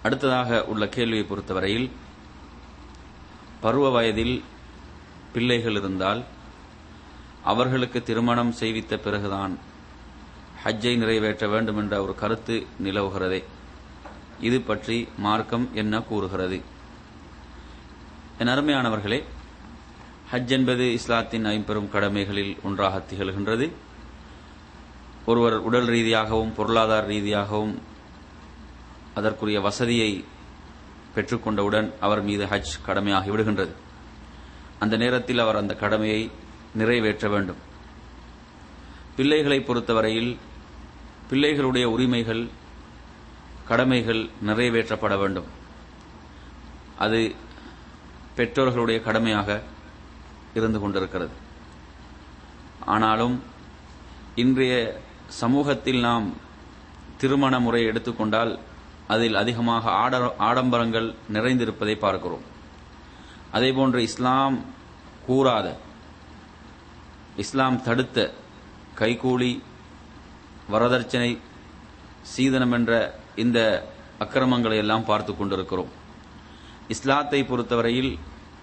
அடுத்ததாக உள்ள கேள்வியை பொறுத்தவரையில் பருவ வயதில் பிள்ளைகள் இருந்தால் அவர்களுக்கு திருமணம் செய்வித்த பிறகுதான் ஹஜ்ஜை நிறைவேற்ற வேண்டும் என்ற ஒரு கருத்து நிலவுகிறதே இது பற்றி மார்க்கம் என்ன கூறுகிறது என் அருமையானவர்களே ஹஜ் என்பது இஸ்லாத்தின் ஐம்பெரும் கடமைகளில் ஒன்றாக திகழ்கின்றது ஒருவர் உடல் ரீதியாகவும் பொருளாதார ரீதியாகவும் அதற்குரிய வசதியை பெற்றுக்கொண்டவுடன் அவர் மீது ஹஜ் கடமையாகி விடுகின்றது அந்த நேரத்தில் அவர் அந்த கடமையை நிறைவேற்ற வேண்டும் பிள்ளைகளை பொறுத்தவரையில் பிள்ளைகளுடைய உரிமைகள் கடமைகள் நிறைவேற்றப்பட வேண்டும் அது பெற்றோர்களுடைய கடமையாக இருந்து கொண்டிருக்கிறது ஆனாலும் இன்றைய சமூகத்தில் நாம் திருமண முறை எடுத்துக்கொண்டால் அதில் அதிகமாக ஆடம்பரங்கள் நிறைந்திருப்பதை பார்க்கிறோம் அதேபோன்று இஸ்லாம் கூறாத இஸ்லாம் தடுத்த கைகூலி வரதட்சணை சீதனம் என்ற இந்த அக்கிரமங்களை எல்லாம் பார்த்து கொண்டிருக்கிறோம் இஸ்லாத்தை பொறுத்தவரையில்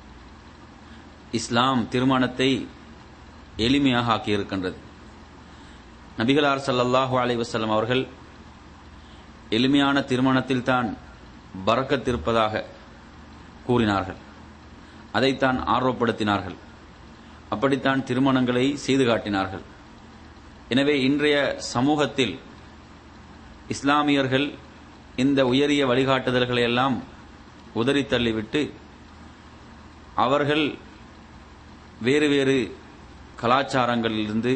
இஸ்லாம் திருமணத்தை எளிமையாக ஆக்கியிருக்கின்றது நபிகளார் சல்லல்லாஹு அலை வசல்லம் அவர்கள் எளிமையான திருமணத்தில் தான் பறக்கத்திருப்பதாக கூறினார்கள் அதைத்தான் ஆர்வப்படுத்தினார்கள் அப்படித்தான் திருமணங்களை செய்து காட்டினார்கள் எனவே இன்றைய சமூகத்தில் இஸ்லாமியர்கள் இந்த உயரிய வழிகாட்டுதல்களை எல்லாம் உதறி தள்ளிவிட்டு அவர்கள் வேறு வேறு கலாச்சாரங்களிலிருந்து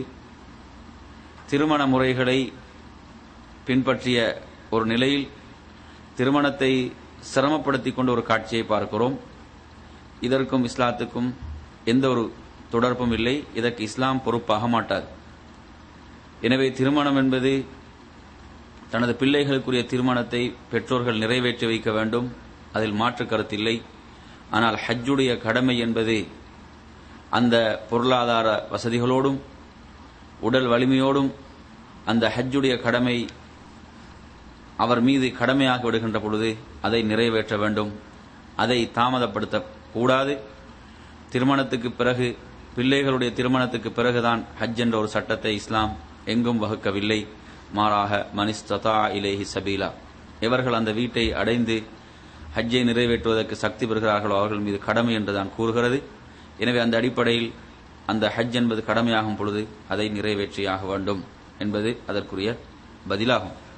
திருமண முறைகளை பின்பற்றிய ஒரு நிலையில் திருமணத்தை சிரமப்படுத்திக் கொண்ட ஒரு காட்சியை பார்க்கிறோம் இதற்கும் இஸ்லாத்துக்கும் எந்த ஒரு தொடர்பும் இல்லை இதற்கு இஸ்லாம் பொறுப்பாக மாட்டாது எனவே திருமணம் என்பது தனது பிள்ளைகளுக்குரிய திருமணத்தை பெற்றோர்கள் நிறைவேற்றி வைக்க வேண்டும் அதில் மாற்று கருத்தில்லை ஆனால் ஹஜ்ஜுடைய கடமை என்பது அந்த பொருளாதார வசதிகளோடும் உடல் வலிமையோடும் அந்த ஹஜ்ஜுடைய கடமை அவர் மீது கடமையாக விடுகின்ற பொழுது அதை நிறைவேற்ற வேண்டும் அதை தாமதப்படுத்த கூடாது திருமணத்துக்கு பிறகு பிள்ளைகளுடைய திருமணத்துக்கு பிறகுதான் ஹஜ் என்ற ஒரு சட்டத்தை இஸ்லாம் எங்கும் வகுக்கவில்லை மாறாக மனிஸ்ததா இலேஹி சபீலா இவர்கள் அந்த வீட்டை அடைந்து ஹஜ்ஜை நிறைவேற்றுவதற்கு சக்தி பெறுகிறார்களோ அவர்கள் மீது கடமை என்றுதான் கூறுகிறது எனவே அந்த அடிப்படையில் அந்த ஹஜ் என்பது கடமையாகும் பொழுது அதை நிறைவேற்றியாக வேண்டும் என்பது அதற்குரிய பதிலாகும்